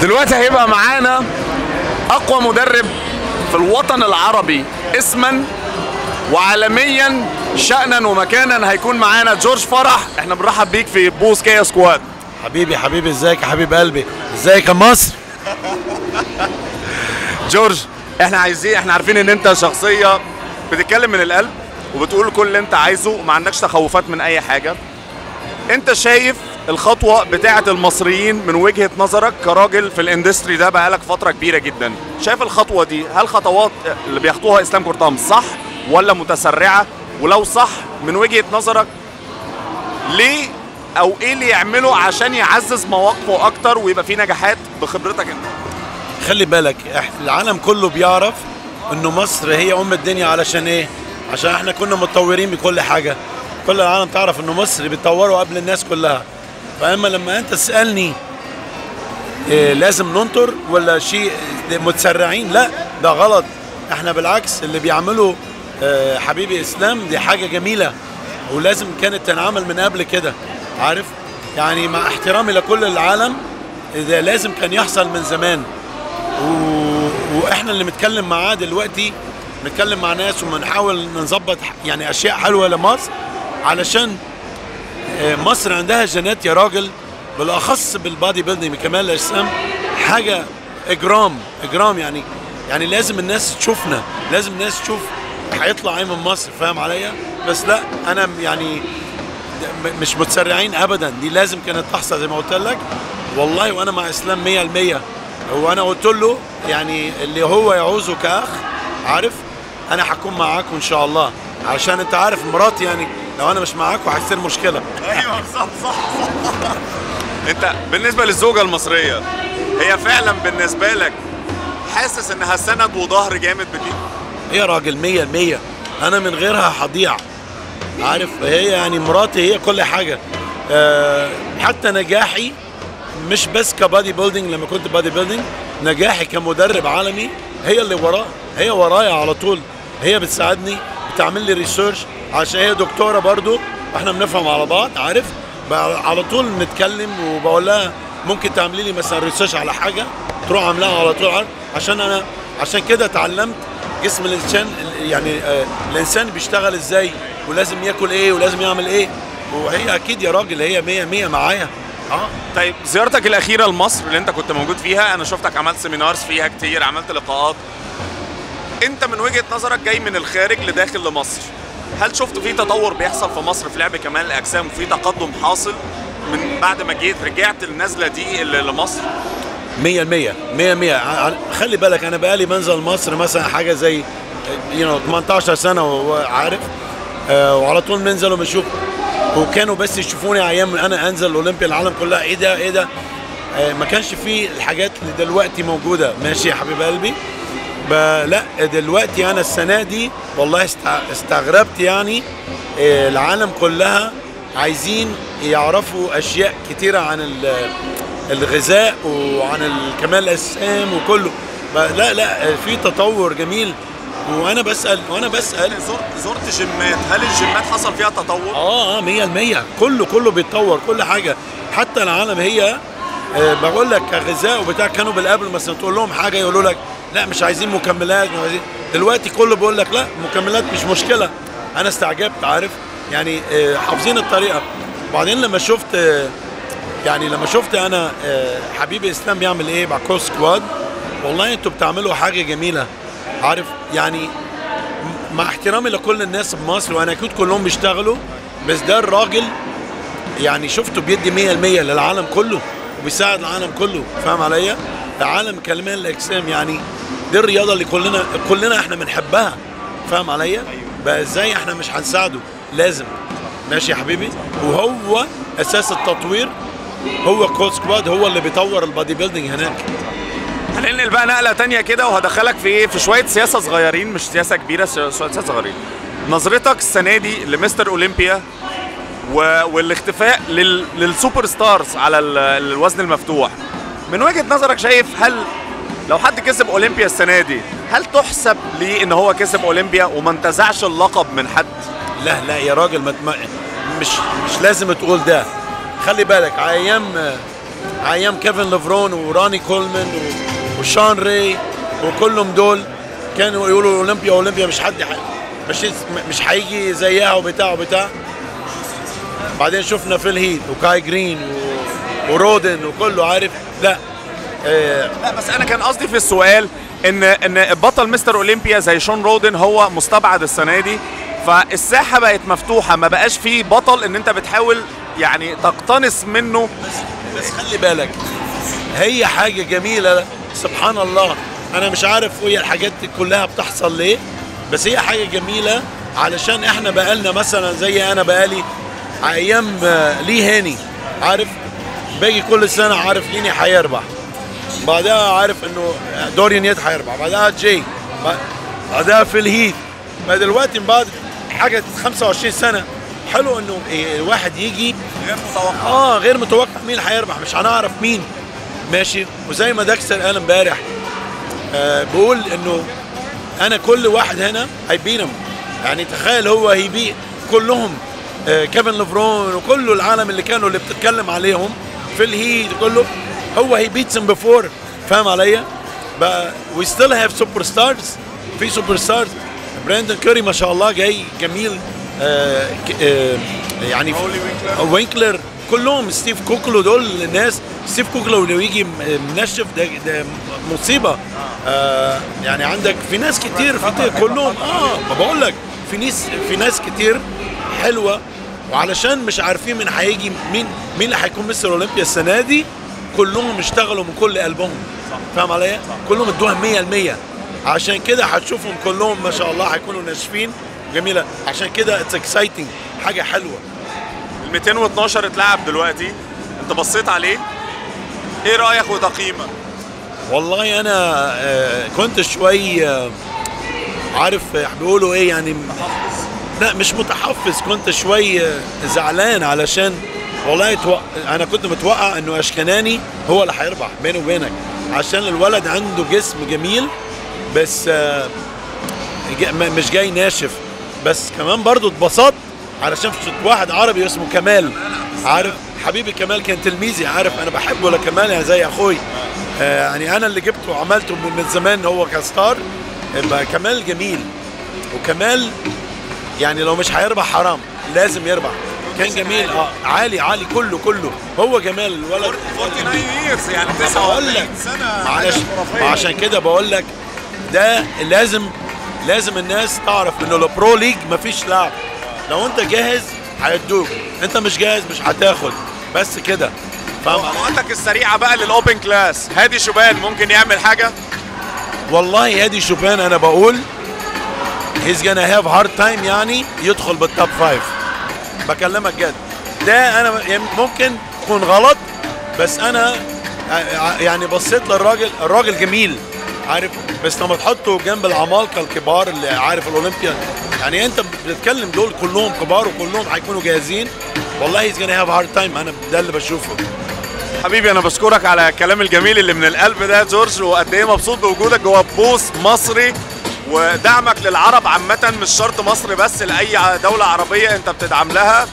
دلوقتي هيبقى معانا اقوى مدرب في الوطن العربي اسما وعالميا شأنا ومكانا هيكون معانا جورج فرح احنا بنرحب بيك في بوس كيا سكواد حبيبي حبيبي ازيك يا حبيب قلبي ازيك يا مصر جورج احنا عايزين احنا عارفين ان انت شخصية بتتكلم من القلب وبتقول كل اللي انت عايزه وما عندكش تخوفات من اي حاجة انت شايف الخطوة بتاعة المصريين من وجهة نظرك كراجل في الاندستري ده بقالك فترة كبيرة جدا شايف الخطوة دي هل خطوات اللي بياخدوها اسلام كورتام صح ولا متسرعة ولو صح من وجهة نظرك ليه او ايه اللي يعمله عشان يعزز مواقفه اكتر ويبقى فيه نجاحات بخبرتك انت خلي بالك إح- العالم كله بيعرف انه مصر هي ام الدنيا علشان ايه عشان احنا كنا متطورين بكل حاجه كل العالم تعرف انه مصر بيتطوروا قبل الناس كلها فاما لما انت تسالني إيه لازم ننطر ولا شيء متسرعين لا ده غلط احنا بالعكس اللي بيعمله آه، حبيبي اسلام دي حاجه جميله ولازم كانت تنعمل من قبل كده عارف يعني مع احترامي لكل العالم ده لازم كان يحصل من زمان و... واحنا اللي بنتكلم معاه دلوقتي بنتكلم مع ناس وبنحاول نظبط يعني اشياء حلوه لمصر علشان آه، مصر عندها جينات يا راجل بالاخص بالبادي بيلدينج كمال الاجسام حاجه اجرام اجرام يعني يعني لازم الناس تشوفنا لازم الناس تشوف هيطلع ايه من مصر فاهم عليا بس لا انا يعني م- مش متسرعين ابدا دي لازم كانت تحصل زي ما قلت لك والله وانا مع اسلام 100% هو انا قلت له يعني اللي هو يعوزه كاخ عارف انا هكون معاكم ان شاء الله عشان انت عارف مراتي يعني لو انا مش معاكم هيصير مشكله ايوه صح صح صح انت بالنسبه للزوجه المصريه هي فعلا بالنسبه لك حاسس انها سند وظهر جامد بتيجي هي راجل مية المية أنا من غيرها هضيع عارف هي يعني مراتي هي كل حاجة أه حتى نجاحي مش بس كبادي بيلدينج لما كنت بادي بيلدينج نجاحي كمدرب عالمي هي اللي وراه هي ورايا على طول هي بتساعدني بتعمل لي ريسيرش عشان هي دكتورة برضو احنا بنفهم على بعض عارف بقى على طول نتكلم وبقول لها ممكن تعملي لي مثلا ريسيرش على حاجة تروح عاملاها على طول عارف عشان انا عشان كده اتعلمت جسم الانسان يعني آه الانسان بيشتغل ازاي ولازم ياكل ايه ولازم يعمل ايه وهي اكيد يا راجل هي مية مية معايا اه طيب زيارتك الاخيره لمصر اللي انت كنت موجود فيها انا شفتك عملت سيمينارز فيها كتير عملت لقاءات انت من وجهه نظرك جاي من الخارج لداخل لمصر هل شفت في تطور بيحصل في مصر في لعب كمال الاجسام وفي تقدم حاصل من بعد ما جيت رجعت النزله دي اللي لمصر مية المية مية مية ع- ع- خلي بالك أنا بقالي بنزل مصر مثلا حاجة زي يو نو 18 سنة وعارف آه وعلى طول بننزل وبنشوف وكانوا بس يشوفوني أيام أنا أنزل الأولمبيا العالم كلها إيه ده إيه ده آه ما كانش فيه الحاجات اللي دلوقتي موجودة ماشي يا حبيب قلبي ب- لا دلوقتي أنا السنة دي والله استع- استغربت يعني آه العالم كلها عايزين يعرفوا أشياء كتيرة عن ال- الغذاء وعن ال- كمان الاجسام وكله ب- لا لا في تطور جميل وانا بسال وانا بسال زرت زرت جيمات هل الجيمات حصل فيها تطور اه اه 100% كله كله بيتطور كل حاجه حتى العالم هي آه بقول لك كغذاء وبتاع كانوا بالقبل مثلا تقول لهم حاجه يقولوا لك لا مش عايزين مكملات مش عايزين دلوقتي كله بيقول لك لا مكملات مش مشكله انا استعجبت عارف يعني آه حافظين الطريقه وبعدين لما شفت آه يعني لما شفت انا آه، حبيبي اسلام بيعمل ايه مع كروس سكواد والله انتوا بتعملوا حاجه جميله عارف يعني م- مع احترامي لكل الناس بمصر وانا اكيد كلهم بيشتغلوا بس ده الراجل يعني شفته بيدي 100% للعالم كله وبيساعد العالم كله فاهم عليا؟ العالم كمان الاجسام يعني دي الرياضه اللي كلنا كلنا احنا بنحبها فاهم عليا؟ بقى ازاي احنا مش هنساعده؟ لازم ماشي يا حبيبي؟ وهو اساس التطوير هو كول سكواد هو اللي بيطور البادي بيلدينج هناك هننقل بقى نقله تانية كده وهدخلك في ايه في شويه سياسه صغيرين مش سياسه كبيره شويه سياسه صغيرين نظرتك السنه دي لمستر اولمبيا و... والاختفاء لل... للسوبر ستارز على ال... الوزن المفتوح من وجهه نظرك شايف هل لو حد كسب اولمبيا السنه دي هل تحسب ليه ان هو كسب اولمبيا وما انتزعش اللقب من حد لا لا يا راجل ما ما- مش مش لازم تقول ده خلي بالك على ايام ايام كيفن ليفرون وراني كولمان و- وشان ري وكلهم دول كانوا يقولوا اولمبيا اولمبيا مش حد ح- مش مش هيجي زيها وبتاع وبتاع بعدين شفنا فيل هيت وكاي جرين و... ورودن وكله عارف لا آه لا بس انا كان قصدي في السؤال ان ان بطل مستر اولمبيا زي شون رودن هو مستبعد السنه دي فالساحه بقت مفتوحه ما بقاش فيه بطل ان انت بتحاول يعني تقتنص منه بس خلي بالك هي حاجة جميلة سبحان الله أنا مش عارف هي الحاجات دي كلها بتحصل ليه بس هي حاجة جميلة علشان إحنا بقالنا مثلا زي أنا بقالي أيام آه، لي هاني عارف باجي كل سنة عارف ليني هيربح بعدها عارف إنه دوريان يد هيربح بعدها جاي بعدها في الهيت بعد دلوقتي من بعد حاجة 25 سنة حلو إنه إيه، الواحد يجي غير متوقع اه غير متوقع مين اللي هيربح مش هنعرف مين ماشي وزي ما داكستر قال امبارح آه بقول انه انا كل واحد هنا هيبينهم يعني تخيل هو هيبيع كلهم آه كيفن ليفرون وكل العالم اللي كانوا اللي بتتكلم عليهم في الهيت كله هو هي بيتسم بفور فاهم عليا؟ بقى وي ستيل هاف سوبر ستارز في سوبر ستارز براندون كوري ما شاء الله جاي جميل آه ك- آه يعني هولي وينكلر. وينكلر كلهم ستيف كوكلو دول الناس ستيف كوكلو لو يجي م- منشف ده, ده مصيبه آه يعني عندك في ناس كتير في كتير كلهم اه ما بقول لك في ناس في ناس كتير حلوه وعلشان مش عارفين من هيجي مين مين اللي هيكون مستر اولمبيا السنه دي كلهم اشتغلوا من كل قلبهم فاهم عليا؟ كلهم ادوها 100% عشان كده هتشوفهم كلهم ما شاء الله هيكونوا ناشفين جميله عشان كده اتس اكسايتنج حاجه حلوه ال 212 اتلعب دلوقتي انت بصيت عليه ايه رايك وتقييمك والله انا آه، كنت شوي آه، عارف آه، بيقولوا ايه يعني لا مش متحفز كنت شوي آه، زعلان علشان والله توق... انا كنت متوقع انه اشكناني هو اللي هيربح بيني وبينك عشان الولد عنده جسم جميل بس آه، جا- م- مش جاي ناشف بس كمان برضو اتبسطت علشان شفت واحد عربي اسمه كمال عارف حبيبي كمال كان تلميذي عارف انا بحبه لكمال يعني زي اخوي آه يعني انا اللي جبته وعملته من, من زمان هو كستار يبقى كمال جميل وكمال يعني لو مش هيربح حرام لازم يربح كان جميل اه عالي عالي كله كله هو جمال الولد 49 years يعني بقول 49 لك سنه معلش حاجة خرافية. عشان كده بقول لك ده لازم لازم الناس تعرف انه البرو ليج مفيش لعب لو انت جاهز هيدوك انت مش جاهز مش هتاخد بس كده فاهم علي؟ مقالك السريعه بقى للاوبن كلاس هادي شوبان ممكن يعمل حاجه والله هادي شوبان انا بقول هيز جانا هاف هارد تايم يعني يدخل بالتوب فايف بكلمك جد ده انا يعني ممكن يكون غلط بس انا ع- يعني بصيت للراجل الراجل جميل عارف بس لما تحطه جنب العمالقه الكبار اللي عارف الاولمبيا يعني انت بتتكلم دول كلهم كبار وكلهم هيكونوا جاهزين والله هيز جانا هاف هارد تايم انا ده اللي بشوفه حبيبي انا بشكرك على الكلام الجميل اللي من القلب ده يا جورج وقد ايه مبسوط بوجودك جوه بوس مصري ودعمك للعرب عامة مش شرط مصر بس لأي دولة عربية أنت بتدعم لها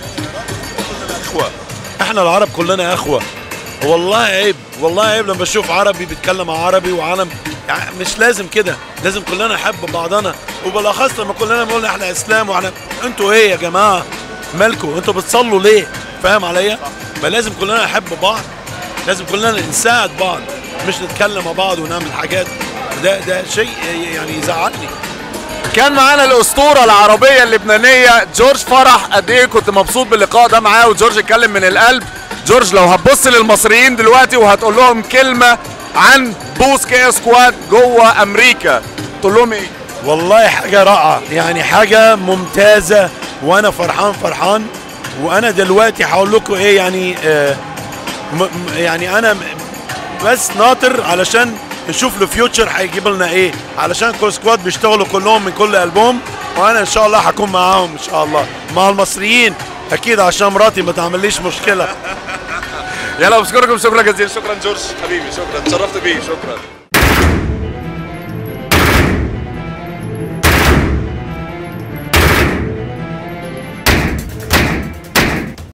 اخوه احنا العرب كلنا اخوه والله عيب والله عيب لما بشوف عربي بيتكلم عربي وعالم يعني مش لازم كده لازم كلنا نحب بعضنا وبالاخص لما كلنا بنقول احنا اسلام واحنا انتوا ايه يا جماعه مالكم انتوا بتصلوا ليه فاهم عليا ما لازم كلنا نحب بعض لازم كلنا نساعد بعض مش نتكلم مع بعض ونعمل حاجات ده ده شيء يعني يزعلني كان معانا الأسطورة العربية اللبنانية جورج فرح قد إيه كنت مبسوط باللقاء ده معاه وجورج اتكلم من القلب جورج لو هتبص للمصريين دلوقتي وهتقول لهم كلمة عن بوس كي سكواد جوه أمريكا تقول لهم إيه؟ والله حاجة رائعة يعني حاجة ممتازة وأنا فرحان فرحان وأنا دلوقتي هقول لكم إيه يعني آه م م- يعني أنا م- بس ناطر علشان نشوف الفيوتشر هيجيب لنا إيه علشان كل سكواد بيشتغلوا كلهم من كل قلبهم وأنا إن شاء الله هكون معاهم إن شاء الله مع المصريين أكيد عشان مراتي ما تعمليش مشكلة يلا بشكركم شكرا جزيلا شكرا جورج حبيبي شكرا تشرفت بيه شكرا